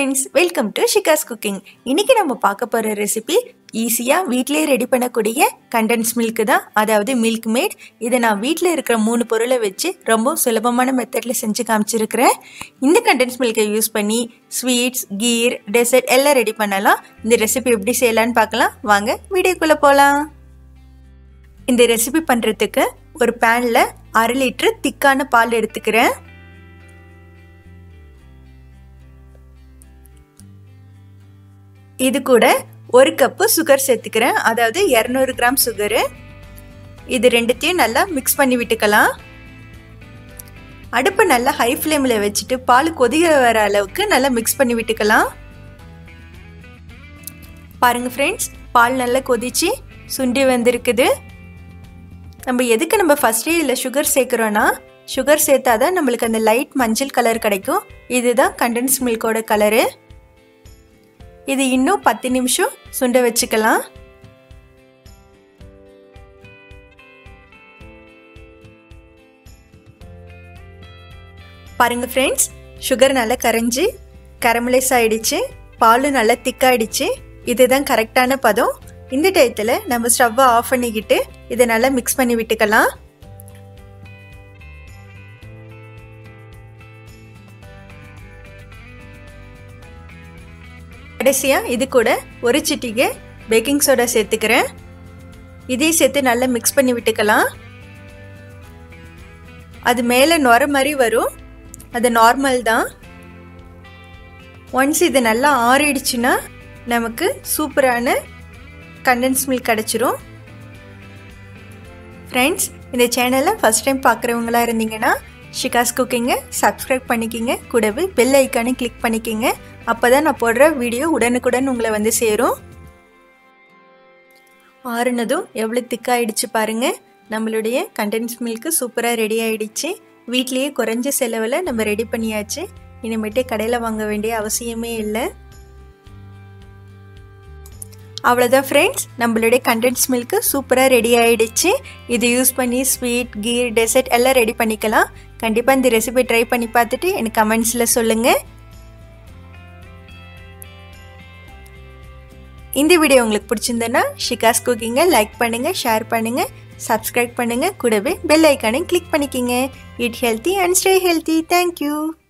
friends welcome to Shika's cooking இன்னைக்கு நம்ம பார்க்க போகிற ரெசிபி ஈஸியாக வீட்டிலேயே ரெடி பண்ணக்கூடிய கண்டென்ஸ் மில்க் தான் அதாவது மில்க் மேட் இதை நான் வீட்டில் இருக்கிற மூணு பொருளை வச்சு ரொம்ப சுலபமான மெத்தடில் செஞ்சு காமிச்சிருக்கிறேன் இந்த கண்டென்ஸ் மில்கை யூஸ் பண்ணி ஸ்வீட்ஸ் கீர் டெசர்ட் எல்லாம் ரெடி பண்ணலாம் இந்த ரெசிபி எப்படி செய்யலான்னு பார்க்கலாம் வாங்க வீடியோக்குள்ளே போகலாம் இந்த ரெசிபி பண்ணுறதுக்கு ஒரு பேனில் அரை லிட்டர் திக்கான பால் எடுத்துக்கிறேன் இது கூட ஒரு கப்பு சுகர் சேர்த்துக்கிறேன் அதாவது இரநூறு கிராம் சுகரு இது ரெண்டுத்தையும் நல்லா மிக்ஸ் பண்ணி விட்டுக்கலாம் அடுப்பை நல்லா ஹை ஃப்ளேமில் வச்சுட்டு பால் கொதிக்க வர அளவுக்கு நல்லா மிக்ஸ் பண்ணி விட்டுக்கலாம் பாருங்கள் ஃப்ரெண்ட்ஸ் பால் நல்லா கொதிச்சு சுண்டி வந்திருக்குது நம்ம எதுக்கு நம்ம ஃபஸ்ட்டே இதில் சுகர் சேர்க்குறோன்னா சுகர் சேர்த்தா தான் நம்மளுக்கு அந்த லைட் மஞ்சள் கலர் கிடைக்கும் இதுதான் கண்டென்ஸ் மில்கோட கலரு இது இன்னும் பத்து நிமிஷம் சுண்ட வச்சுக்கலாம் பாருங்க ஃப்ரெண்ட்ஸ் சுகர் நல்லா கரைஞ்சி கரமலைஸ் ஆயிடுச்சு பாலும் நல்லா திக்காயிடுச்சு இதுதான் கரெக்டான பதம் இந்த டயத்தில் நம்ம ஸ்டவ்வை ஆஃப் பண்ணிக்கிட்டு இதை நல்லா மிக்ஸ் பண்ணி விட்டுக்கலாம் கடைசியாக இது கூட ஒரு சிட்டிகை பேக்கிங் சோடா சேர்த்துக்கிறேன் இதையும் சேர்த்து நல்லா மிக்ஸ் பண்ணி விட்டுக்கலாம் அது மேலே நுர மாதிரி வரும் அது நார்மல் தான் ஒன்ஸ் இது நல்லா ஆறிடுச்சுன்னா நமக்கு சூப்பரான கண்டென்ஸ் மில்க் கிடச்சிரும் ஃப்ரெண்ட்ஸ் இந்த சேனலை ஃபஸ்ட் டைம் பார்க்குறவங்களா இருந்தீங்கன்னா ஷிகாஸ் குக்கிங்கை சப்ஸ்கிரைப் பண்ணிக்கிங்க கூடவே பெல் ஐக்கானை கிளிக் பண்ணிக்கிங்க அப்போ தான் நான் போடுற வீடியோ உடனுக்குடன் உங்களை வந்து சேரும் ஆறுனதும் எவ்வளோ திக்காயிடுச்சு பாருங்கள் நம்மளுடைய கண்டென்ஸ் மில்க்கு சூப்பராக ரெடி ஆகிடுச்சு வீட்லேயே குறைஞ்ச செலவில் நம்ம ரெடி பண்ணியாச்சு இனிமேட்டு கடையில் வாங்க வேண்டிய அவசியமே இல்லை அவ்வளோதான் ஃப்ரெண்ட்ஸ் நம்மளுடைய கண்டென்ஸ் மில்க்கு சூப்பராக ரெடி ஆகிடுச்சு இது யூஸ் பண்ணி ஸ்வீட் கீர் டெசர்ட் எல்லாம் ரெடி பண்ணிக்கலாம் கண்டிப்பாக இந்த ரெசிபி ட்ரை பண்ணி பார்த்துட்டு எனக்கு கமெண்ட்ஸில் சொல்லுங்கள் இந்த வீடியோ உங்களுக்கு பிடிச்சிருந்தேன்னா ஷிகாஸ் குக்கிங்கை லைக் பண்ணுங்கள் ஷேர் பண்ணுங்கள் சப்ஸ்கிரைப் பண்ணுங்கள் கூடவே பெல் ஐக்கானை கிளிக் பண்ணிக்கிங்க eat healthy and stay healthy thank you